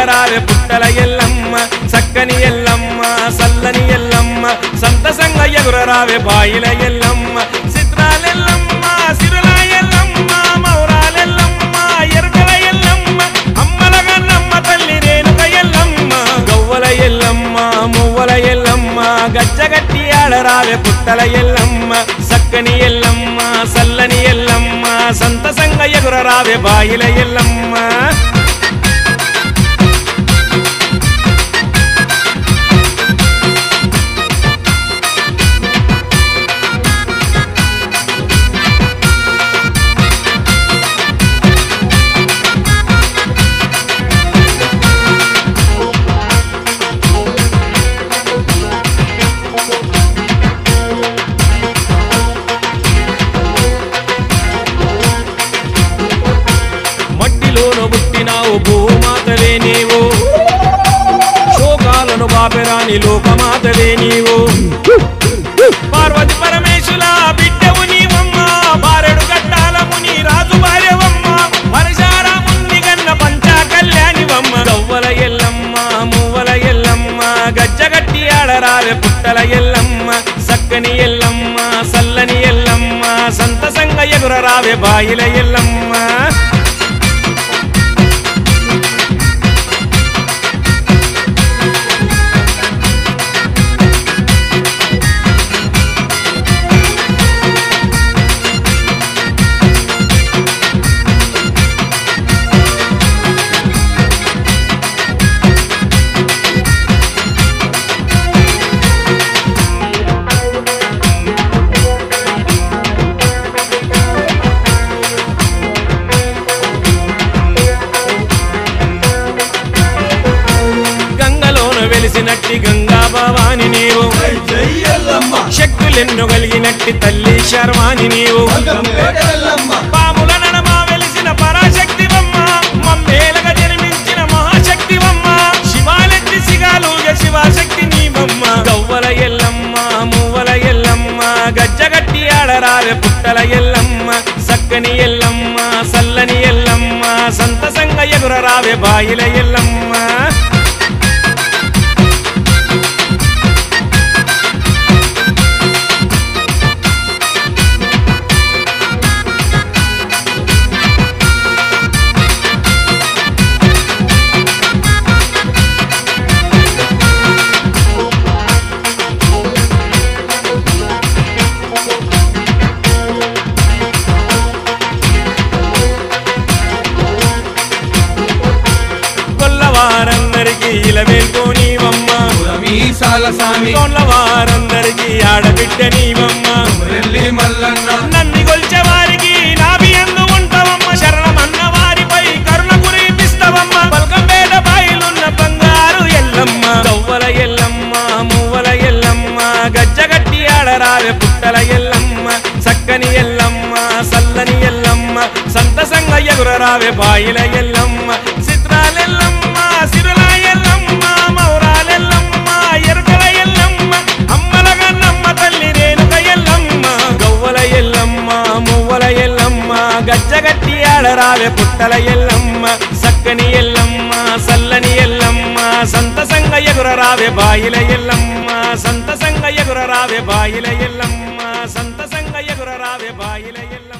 ఆడరావే పుట్టల ఎల్లమ్మ చక్కని ఎల్లమ్మ సల్లని ఎల్లమ్మ సంతసంగ ఎగురరావే బాయిల ఎల్లమ్మ చిత్రాలెల్లమ్మ సిరుల ఎల్లమ్మ మౌరాలెల్లమ్మ ఎరుకల ఎల్లమ్మ అమ్మల గన్నమ్మ తల్లి రేణుక ఎల్లమ్మ గవ్వల ఎల్లమ్మ మువ్వల ఎల్లమ్మ గజ్జగట్టి ఆడరావే పుట్టల ఎల్లమ్మ సక్కని ఎల్లమ్మ సల్లని ఎల్లమ్మ సంతసంగ ఎగురరావే బాయిల ఎల్లమ్మ మట్టిలోను పుట్టినావు భూమాతవే నీవు శోకాలను బాపెరాని లోకమాతవే నీవు పార్వతి పరమేశుల బిడ్డవు నీవమ్మ బారెడు గట్టాల ముని రాజు భార్యవమ్మ పరశారాముని గన్న పంచా కళ్యాణివమ్మ గవ్వల ఎల్లమ్మ మువ్వల ఎల్లమ్మ గజ్జగట్టి ఆడరావె పుట్టల ఎల్లమ్మ సక్కని ఎల్లమ్మ సల్లని ఎల్లమ్మ సంతసంగ ఎగురరావె బాయిల ఎల్లమ్మ గంగలోన వెలిసినట్టి గంగా భవాని నీవు జై జై ఎల్లమ్మ శక్తులెన్నో కలిగినట్టి తల్లి శర్వాణి నీవు గంగంపేట ఎల్లమ్మ పాముల నడమ వెలిసిన పరాశక్తివమ్మ మమ్మేలగా జన్మించిన మహాశక్తివమ్మ శివాలెత్తి సిగాలుగ శివశక్తి నీవమ్మ గవ్వల ఎల్లమ్మ మువ్వల ఎల్లమ్మ గజ్జగట్టి ఆడరావె పుట్టల ఎల్లమ్మ సక్కని ఎల్లమ్మ సల్లని ఎల్లమ్మ సంతసంగ ఎగురరావె బాయిల ఎల్లమ్మ కొల్లవారందరికీ ఇలవేల్కో నీవమ్మ మీసాల స్వామి కొల్లవారందరికీ ఆడబిడ్డ నీవమ్మ రెల్లి మల్లన్న నన్ను గొల్చే వారికి నాభి ఎందు ఉంటావమ్మ శరణమన్న వారిపై కరుణ కురిపిస్తావమ్మ పల్కంపేట బాయిలున్న బంగారు ఎల్లమ్మ గవ్వల ఎల్లమ్మ మువ్వల ఎల్లమ్మ గజ్జగట్టి ఆడరావె పుట్టల ఎల్లమ్మ చక్కని ఎల్లమ్మ సల్లని ఎల్లమ్మ సంతసంగ ఎగురరావె బాయిల ఎల్లమ్మ చిత్రాలెల్లమ్మ సిరుల ఎల్లమ్మ మౌరాలెల్లమ్మ ఎరుకల ఎల్లమ్మ అమ్మల గన్నమ్మ తల్లి రేణుక ఎల్లమ్మ గవ్వల ఎల్లమ్మ మువ్వల ఎల్లమ్మ గజ్జగట్టి ఆడరావె పుట్టల ఎల్లమ్మ సక్కని ఎల్లమ్మ సల్లని ఎల్లమ్మ సంతసంగ ఎగురరావె బాయిల ఎల్లమ్మ సంతసంగ ఎగురరావె బాయిల ఎల్లమ్మ సంతసంగ ఎగురరావె బాయిల ఎల్లమ్మ